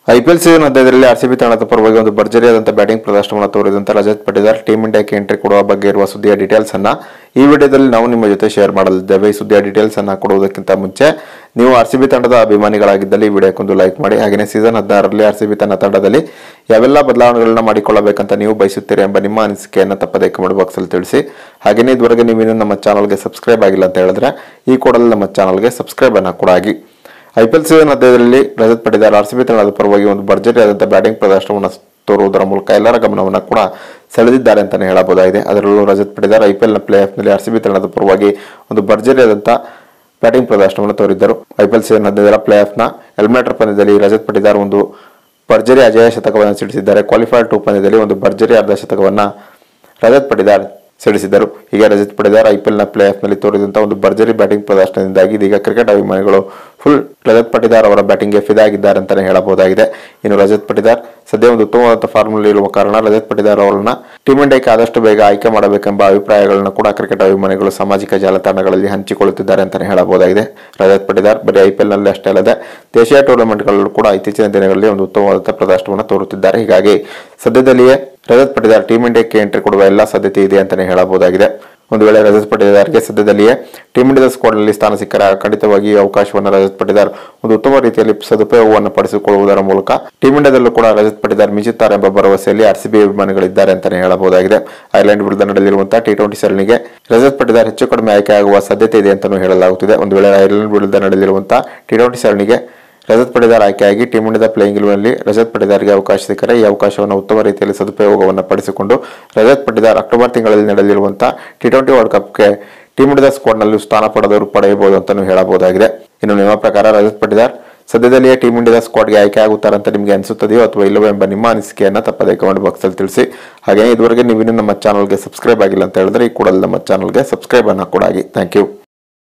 IPL season ಹದಿನೈದರಲ್ಲಿ RCB ತಂಡದ ಪರವಾಗಿ ಒಂದು ಭರ್ಜರಿಯಾದಂಥ ಬ್ಯಾಟಿಂಗ್ ಪ್ರದರ್ಶನವನ್ನು ತೋರಿದಂಥ ರಜತ್ ಪಟಿದಾರ್ ಟೀಮ್ ಇಂಡಿಯಾಕ್ಕೆ ಎಂಟ್ರಿ ಕೊಡುವ ಬಗ್ಗೆ ಇರುವ ಸುದ್ದಿಯ ಡೀಟೇಲ್ಸ್ ಅನ್ನ ಈ ವಿಡಿಯೋದಲ್ಲಿ ನಾವು ನಿಮ್ಮ ಜೊತೆ ಶೇರ್ ಮಾಡಲಿದ್ದೇವೆ ಈ ಸುದ್ದಿಯ ಡೀಟೇಲ್ಸ್ ಅನ್ನ ಕೊಡುವುದಕ್ಕಿಂತ ಮುಂಚೆ ನೀವು ಆರ್ಸಿಬಿ ತಂಡದ ಅಭಿಮಾನಿಗಳಾಗಿದ್ದಲ್ಲಿ ಈ ವಿಡಿಯೋಕ್ಕೊಂದು ಲೈಕ್ ಮಾಡಿ ಹಾಗೆಯೇ ಸೀಸನ್ ಹದಿನಾರರಲ್ಲಿ ಆರ್ಸಿಬಿ ತನ್ನ ತಂಡದಲ್ಲಿ ಯಾವೆಲ್ಲ ಬದಲಾವಣೆಗಳನ್ನ ಮಾಡಿಕೊಳ್ಳಬೇಕಂತ ನೀವು ಬಯಸುತ್ತೀರಿ ಎಂಬ ನಿಮ್ಮ ಅನಿಸಿಕೆಯನ್ನು ತಪ್ಪದೇ ಕಮೆಂಟ್ ಬಾಕ್ಸಲ್ಲಿ ತಿಳಿಸಿ ಹಾಗೆಯೇ ಇದುವರೆಗೆ ನೀವಿನ್ನೂ ನಮ್ಮ ಚಾನಲ್ಗೆ ಸಬ್ಸ್ಕ್ರೈಬ್ ಆಗಿಲ್ಲ ಅಂತ ಹೇಳಿದ್ರೆ ಈ ಕೂಡಲೇ ನಮ್ಮ ಚಾನಲ್ಗೆ ಸಬ್ಸ್ಕ್ರೈಬ್ ಅನ್ನ ಕೂಡ ಆಗಿ ಐಪಿಎಲ್ ಸೀಸನ್ ಹದಿನೈದರಲ್ಲಿ ರಜತ್ ಪಟಿದಾರ್ ಆರ್ಸಿಬಿ ತಂಡದ ಪರವಾಗಿ ಒಂದು ಭರ್ಜರಿಯಾದಂಥ ಬ್ಯಾಟಿಂಗ್ ಪ್ರದರ್ಶನವನ್ನು ತೋರುವುದರ ಮೂಲಕ ಎಲ್ಲರ ಗಮನವನ್ನು ಕೂಡ ಸೆಳೆದಿದ್ದಾರೆ ಅಂತಲೇ ಹೇಳಬಹುದಾಗಿದೆ ಅದರಲ್ಲೂ ರಜತ್ ಪಟಿದಾರ್ ಐಪಿಎಲ್ನ ಪ್ಲೇ ಆಫ್ನಲ್ಲಿ ಆರ್ಸಿಬಿ ತಂಡದ ಪರವಾಗಿ ಒಂದು ಭರ್ಜರಿಯಾದಂಥ ಬ್ಯಾಟಿಂಗ್ ಪ್ರದರ್ಶನವನ್ನು ತೋರಿದ್ದರು ಐಪಿಎಲ್ ಸೀಸನ್ ಹದಿನೈದರ ಪ್ಲೇ ಆಫ್ನ ಎಲಿಮಿನೇಟರ್ ಪಂದ್ಯದಲ್ಲಿ ರಜತ್ ಪಟಿದಾರ್ ಒಂದು ಭರ್ಜರಿ ಅಜಯ ಶತಕವನ್ನು ಸಿಡಿಸಿದ್ದಾರೆ ಕ್ವಾಲಿಫೈರ್ ಟೂ ಪಂದ್ಯದಲ್ಲಿ ಒಂದು ಭರ್ಜರಿ ಅರ್ಧ ಶತಕವನ್ನು ರಜತ್ ಪಟಿದಾರ್ ಸಿಡಿಸಿದರು ಹೀಗೆ ರಜತ್ ಪಟಿದಾರ್ ಐಪಿಎಲ್ನ ಪ್ಲೇ ಆಫ್ನಲ್ಲಿ ತೋರಿದಂಥ ಒಂದು ಭರ್ಜರಿ ಬ್ಯಾಟಿಂಗ್ ಪ್ರದರ್ಶನದಿಂದಾಗಿ ಇದೀಗ ಕ್ರಿಕೆಟ್ ಅಭಿಮಾನಿಗಳು ಫುಲ್ ರಜತ್ ಪಟಿದಾರ್ ಅವರ ಬ್ಯಾಟಿಂಗ್ಗೆ ಫಿದಾಗಿದ್ದಾರೆ ಅಂತಲೇ ಹೇಳಬಹುದಾಗಿದೆ ಇನ್ನು ರಜತ್ ಪಟಿದಾರ್ ಸದ್ಯ ಒಂದು ಉತ್ತಮವಾದ ಫಾರ್ಮ್ನಲ್ಲಿ ಇರುವ ಕಾರಣ ರಜತ್ ಪಟಿದಾರ್ ಅವರನ್ನ ಟೀಮ್ ಇಂಡಿಯಾಕ್ಕೆ ಆದಷ್ಟು ಬೇಗ ಆಯ್ಕೆ ಮಾಡಬೇಕೆಂಬ ಅಭಿಪ್ರಾಯಗಳನ್ನು ಕೂಡ ಕ್ರಿಕೆಟ್ ಅಭಿಮಾನಿಗಳು ಸಾಮಾಜಿಕ ಜಾಲತಾಣಗಳಲ್ಲಿ ಹಂಚಿಕೊಳ್ಳುತ್ತಿದ್ದಾರೆ ಅಂತಲೇ ಹೇಳಬಹುದಾಗಿದೆ ರಜತ್ ಪಟಿದಾರ್ ಬರೀ ಐಪಿಎಲ್ನಲ್ಲಿ ಅಷ್ಟೇ ಅಲ್ಲದೆ ದೇಶೀಯ ಟೂರ್ನಮೆಂಟ್ಗಳಲ್ಲೂ ಕೂಡ ಇತ್ತೀಚಿನ ದಿನಗಳಲ್ಲಿ ಒಂದು ಉತ್ತಮವಾದ ಪ್ರದರ್ಶನವನ್ನು ತೋರುತ್ತಿದ್ದಾರೆ ಹೀಗಾಗಿ ಸದ್ಯದಲ್ಲಿಯೇ ರಜತ್ ಪಟಿದಾರ್ ಟೀಮ್ ಇಂಡಿಯಾಕ್ಕೆ ಎಂಟ್ರಿ ಕೊಡುವ ಎಲ್ಲ ಸಾಧ್ಯತೆ ಇದೆ ಅಂತಲೇ ಹೇಳಬಹುದಾಗಿದೆ ಒಂದು ವೇಳೆ ರಜತ್ ಪಟಿದಾರ್ಗೆ ಸದ್ಯದಲ್ಲಿಯೇ ಟೀಮ್ ಇಂಡಿಯಾದ ಸ್ಕ್ವಾಡ್ನಲ್ಲಿ ಸ್ಥಾನ ಸಿಕ್ಕರೆ ಖಂಡಿತವಾಗಿ ಈ ಅವಕಾಶವನ್ನು ರಜತ್ ಪಟಿದಾರ್ ಒಂದು ಉತ್ತಮ ರೀತಿಯಲ್ಲಿ ಸದುಪಯೋಗವನ್ನು ಪಡಿಸಿಕೊಳ್ಳುವುದರ ಮೂಲಕ ಟೀಮ್ ಇಂಡಿಯಾದಲ್ಲೂ ಕೂಡ ರಜತ್ ಪಟಿದಾರ್ ಮಿಂಚುತ್ತಾರೆ ಎಂಬ ಭರವಸೆಯಲ್ಲಿ ಆರ್ಸಿಬಿ ಅಭಿಮಾನಿಗಳಿದ್ದಾರೆ ಅಂತಾನೆ ಹೇಳಬಹುದಾಗಿದೆ ಐರ್ಲೆಂಡ್ ವಿರುದ್ಧ ನಡೆಯಲಿರುವಂತಹ ಟಿ ಟ್ವೆಂಟಿ ಸರಣಿಗೆ ರಜತ್ ಪಟಿದಾರ್ ಹೆಚ್ಚು ಕಡಿಮೆ ಆಯ್ಕೆ ಆಗುವ ಸಾಧ್ಯತೆ ಇದೆ ಅಂತಾನೂ ಹೇಳಲಾಗುತ್ತಿದೆ ಒಂದು ವೇಳೆ ಐರ್ಲೆಂಡ್ ವಿರುದ್ಧ ನಡೆಯಲಿರುವಂತಹ ಟಿ ಟ್ವೆಂಟಿ ಸರಣಿಗೆ ರಜತ್ ಪಟಿದಾರ್ ಆಯ್ಕೆಯಾಗಿ ಟೀಮ್ ಇಂಡಿಯಾದ ಪ್ಲೇಯಿಂಗ್ ಇಲೆವೆನ್ನಲ್ಲಿ ರಜತ್ ಪಟಿದಾರ್ಗೆ ಅವಕಾಶ ಸಿಕ್ಕರೆ ಈ ಅವಕಾಶವನ್ನು ಉತ್ತಮ ರೀತಿಯಲ್ಲಿ ಸದುಪಯೋಗವನ್ನು ಪಡಿಸಿಕೊಂಡು ರಜತ್ ಪಟಿದಾರ್ ಅಕ್ಟೋಬರ್ ತಿಂಗಳಲ್ಲಿ ನಡೆಯಲಿರುವಂತಹ ಟಿ ಟ್ವೆಂಟಿ ವರ್ಲ್ಡ್ ಕಪ್ಗೆ ಟೀಮ್ ಇಂಡಿಯಾದ ಸ್ಕ್ವಾಡ್ನಲ್ಲಿ ಸ್ಥಾನ ಪಡೆದವರು ಪಡೆಯಬಹುದು ಅಂತಾನೂ ಹೇಳಬಹುದಾಗಿದೆ ಇನ್ನು ನಿಮ್ಮ ಪ್ರಕಾರ ರಜತ್ ಪಟಿದಾರ್ ಸದ್ಯದಲ್ಲಿಯೇ ಟೀಮ್ ಇಂಡಿಯಾದ ಸ್ಕ್ವಾಡ್ಗೆ ಆಯ್ಕೆ ಆಗುತ್ತಾರೆ ಅಂತ ನಿಮಗೆ ಅನಿಸುತ್ತದೆಯೋ ಅಥವಾ ಇಲ್ಲವೋ ಎಂಬ ನಿಮ್ಮ ಅನಿಸಿಕೆಯನ್ನು ತಪ್ಪದೇ ಕಮೆಂಟ್ ಬಾಕ್ಸಲ್ಲಿ ತಿಳಿಸಿ ಹಾಗೆಯೇ ಇದುವರೆಗೆ ನೀವು ಇನ್ನೂ ನಮ್ಮ ಚಾನಲ್ಗೆ ಸಬ್ಸ್ಕ್ರೈಬ್ ಆಗಿಲ್ಲ ಅಂತ ಹೇಳಿದ್ರೆ ಈ ಕೂಡಲೇ ನಮ್ಮ ಚಾನಲ್ಗೆ ಸಬ್ಸ್ಕ್ರೈಬ್ ಅನ್ನು ಕೂಡ ಆಗಿ ಥ್ಯಾಂಕ್ ಯು